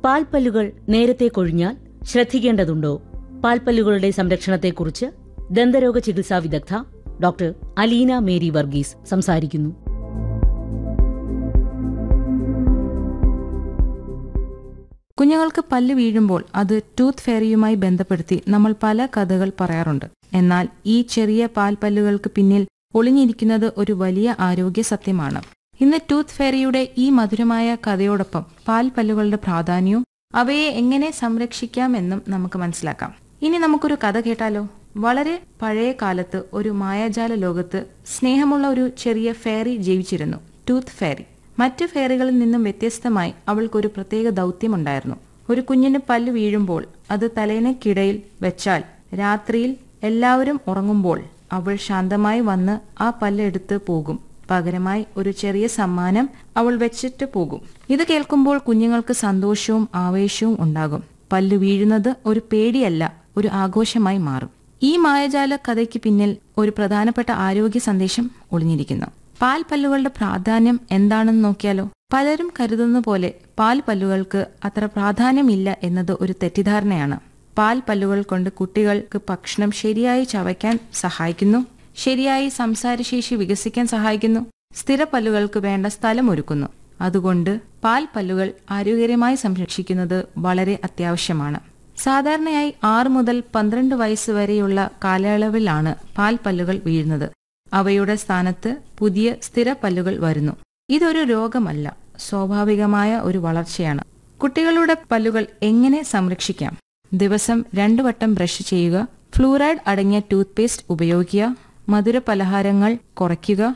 പാൽപ്പല്ലുകൾ നേരത്തെ കൊഴിഞ്ഞാൽ ശ്രദ്ധിക്കേണ്ടതുണ്ടോ പാൽപ്പല്ലുകളുടെ സംരക്ഷണത്തെക്കുറിച്ച് ദന്തരോഗ ചികിത്സാ വിദഗ്ധ ഡോക്ടർ അലീന മേരി വർഗീസ് സംസാരിക്കുന്നു കുഞ്ഞുങ്ങൾക്ക് പല്ല് വീഴുമ്പോൾ അത് ടൂത്ത് ഫെയറിയുമായി ബന്ധപ്പെടുത്തി നമ്മൾ പല കഥകൾ പറയാറുണ്ട് എന്നാൽ ഈ ചെറിയ പാൽപ്പല്ലുകൾക്ക് പിന്നിൽ ഒളിഞ്ഞിരിക്കുന്നത് ഒരു വലിയ ആരോഗ്യ സത്യമാണ് ഇന്ന് ടൂത്ത് ഫെയറിയുടെ ഈ മധുരമായ കഥയോടൊപ്പം പാൽപ്പല്ലുകളുടെ പ്രാധാന്യവും അവയെ എങ്ങനെ സംരക്ഷിക്കാമെന്നും നമുക്ക് മനസ്സിലാക്കാം ഇനി നമുക്കൊരു കഥ കേട്ടാലോ വളരെ പഴയ കാലത്ത് ഒരു മായാജാല ലോകത്ത് സ്നേഹമുള്ള ഒരു ചെറിയ ഫെയറി ജീവിച്ചിരുന്നു ടൂത്ത് ഫെയറി മറ്റു ഫെയറികളിൽ നിന്നും വ്യത്യസ്തമായി അവൾക്കൊരു പ്രത്യേക ദൗത്യമുണ്ടായിരുന്നു ഒരു കുഞ്ഞിന് പല്ല് വീഴുമ്പോൾ അത് തലേനക്കിടയിൽ വെച്ചാൽ രാത്രിയിൽ എല്ലാവരും ഉറങ്ങുമ്പോൾ അവൾ ശാന്തമായി വന്ന് ആ പല്ല് എടുത്ത് പോകും പകരമായി ഒരു ചെറിയ സമ്മാനം അവൾ വെച്ചിട്ട് പോകും ഇത് കേൾക്കുമ്പോൾ കുഞ്ഞുങ്ങൾക്ക് സന്തോഷവും ആവേശവും ഉണ്ടാകും പല്ല് വീഴുന്നത് ഒരു പേടിയല്ല ഒരു ആഘോഷമായി മാറും ഈ മായജാല കഥയ്ക്ക് പിന്നിൽ ഒരു പ്രധാനപ്പെട്ട ആരോഗ്യ സന്ദേശം ഒളിഞ്ഞിരിക്കുന്നു പാൽ പല്ലുകളുടെ പ്രാധാന്യം എന്താണെന്ന് നോക്കിയാലോ പലരും കരുതുന്ന പോലെ പാൽ പല്ലുകൾക്ക് അത്ര പ്രാധാന്യമില്ല എന്നത് ഒരു തെറ്റിദ്ധാരണയാണ് പാൽ പല്ലുകൾ കൊണ്ട് കുട്ടികൾക്ക് ഭക്ഷണം ശരിയായി ചവയ്ക്കാൻ സഹായിക്കുന്നു ശരിയായി സംസാരശേഷി വികസിക്കാൻ സഹായിക്കുന്നു സ്ഥിര പല്ലുകൾക്ക് വേണ്ട സ്ഥലം ഒരുക്കുന്നു അതുകൊണ്ട് പാൽ പല്ലുകൾ ആരോഗ്യകരമായി സംരക്ഷിക്കുന്നത് വളരെ അത്യാവശ്യമാണ് സാധാരണയായി ആറ് മുതൽ പന്ത്രണ്ട് വയസ്സ് വരെയുള്ള കാലയളവിലാണ് പാൽ പല്ലുകൾ വീഴുന്നത് അവയുടെ സ്ഥാനത്ത് പുതിയ സ്ഥിര പല്ലുകൾ വരുന്നു ഇതൊരു രോഗമല്ല സ്വാഭാവികമായ ഒരു വളർച്ചയാണ് കുട്ടികളുടെ പല്ലുകൾ എങ്ങനെ സംരക്ഷിക്കാം ദിവസം രണ്ടു വട്ടം ബ്രഷ് ചെയ്യുക ഫ്ലൂറൈഡ് അടങ്ങിയ ടൂത്ത് പേസ്റ്റ് ഉപയോഗിക്കുക മധുര പലഹാരങ്ങൾ കുറയ്ക്കുക